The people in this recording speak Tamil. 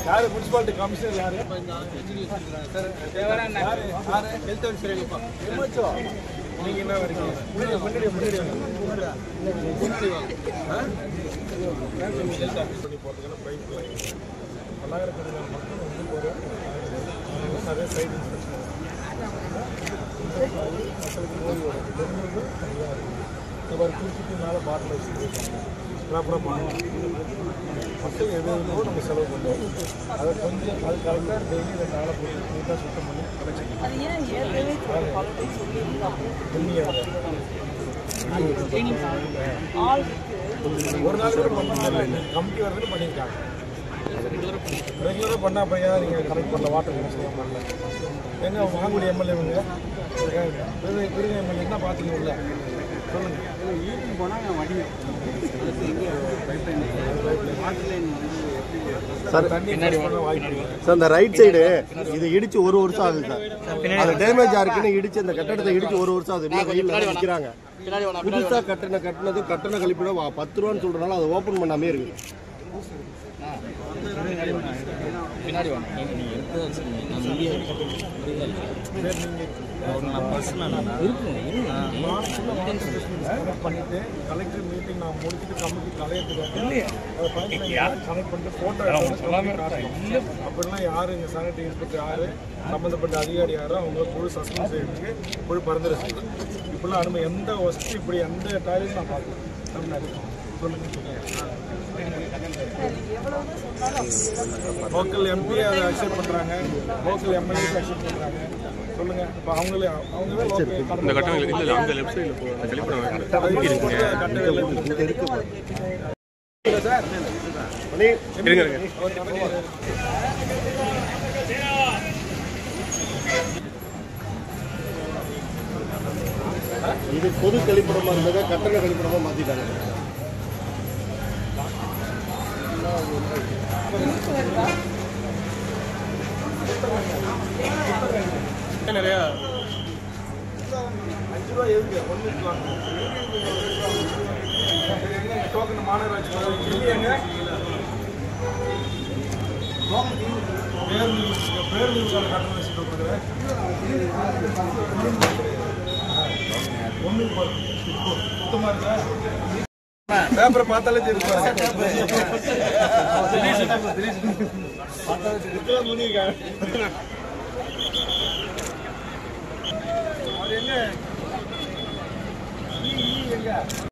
யாரு முனிசிபாலிட்டி கமிஷனர் யாரு யாரு யாரு ஹெல்த் இன்சூரன்ஸ் எம்ஹெச்ஓ நீங்க என்ன வரீங்க முன்னாடி முன்னாடி முன்னாடி வாங்க. ஆ? பண்ணி போறதுக்கான பைப் லைன் பல்லாயிரக்கணக்கான மக்கள் வந்து போற நிறைய சைடு இன்ஸ்பெக்ஷன் மக்களுக்கு நோய் வரும் டெங்கு நிறையா இருக்கு இந்த மாதிரி குளிச்சுட்டு மேலே பாட்டில் வச்சுருக்காங்க ப்ராப்பராக பண்ணணும் மக்கள் எது எதுவோ நம்ம செலவு பண்ணுவோம் அதை கொஞ்சம் அது கரெக்டாக டெய்லி ரெண்டு நாளை போட்டு நீட்டாக சுத்தம் பண்ணி கலெக்ஷன் அது ஏன் ஏற்கனவே பலத்தை சொல்லியிருந்தாங்க ஆள் இருக்கு ஒரு நாள் கூட பண்ண இல்லை கமிட்டி வரதுன்னு பண்ணியிருக்காங்க ரெகுலராக பண்ண அப்போ ஏன் நீங்கள் கனெக்ட் பண்ணல வாட்டர் கனெக்ஷன் பண்ணல எங்க வாங்குடி எம்எல்ஏங்க விருது எம்எல்ஏ என்ன பார்த்தீங்க உள்ள சொல்லுங்கள் ஈவினிங் போனால் வண்டி பைப் லைன் வாட்டர் லைன் வந்து எப்படி சார் தண்ணி பண்ண வாய்ப்பு இல்லை. சார் இந்த ரைட் சைடு இது இடிச்சு ஒரு வருஷம் ஆகுது சார் அது டேமேஜ் ஆயிருக்குன்னு இடிச்சு இந்த கட்டடத்தை இடிச்சு ஒரு வருஷம் ஆகுது இன்னும் வெயில்ல நிற்கிறாங்க புதுசா கட்டின கட்டினது கட்டண கழிப்பிடம் வா- பத்து ரூபான்னு சொல்றதுனால அதை ஓப்பன் பண்ணாமே இருக்கு பின்னாடி வாங்க நீங்க நீங்க எடுத்து வச்சுருங்க நான் இங்கே சரி நீங்கள் நான் பர்சனல் இருக்கும் கனெக்ட் பண்ணிட்டு கலெக்டர் மீட்டிங் நான் முடிச்சுட்டு கமிட்டி கலையத்துக்காக அதை பயன்படுத்தி கனெக்ட் பண்ணிட்டு ஃபோட்டோ அப்படிலாம் யார் இங்கே சானிட்டரி இன்ஸ்பெக்டர் யார் சம்மந்தப்பட்ட அதிகாரி யாரோ அவங்க குழு சஸ்பெண்ட் செய்யறதுக்கு குழு பரிந்துரை செய்யணும் இப்படிலாம் அனுமதி எந்த வசதி இப்படி எந்த டாய்லெட் நான் பார்க்கல தமிழ்நாடு சொல்லுங்க எவ்வளவு சொன்னாலும் லோக்கல் எம்பி அதை அக்செப்ட் பண்ணுறாங்க லோக்கல் எம்எல்ஏ அக்செப்ட் பண்ணுறாங்க சொல்லுங்க இப்போ அவங்களே அவங்களே லோக்கல் இந்த கட்டணங்களுக்கு இல்லை அந்த லெஃப்ட் சைடில் போ அந்த கழிப்படம் கட்டவே இல்லை இங்க இருக்கு பாரு. சார் மணி, இருங்க இருங்க இது பொது கழிப்பிடமா இருந்ததை கட்டண கழிப்பிடமா மாத்திட்டாங்க நிறையா அஞ்சு ரூபா எதுக்கு ஒன்று டோக்கன் மாநகராட்சி இல்லையாங்க பேருந்து பேருந்துக்கான கட்டணம் வச்சுட்டு கொடுக்குறேன் ஒன்று சுத்தமாக இருக்கா பேப்பரை பார்த்தாலே தெரியும் பார்த்தாலே தெரியும் அவர் எங்க ஈ, ஈ எங்க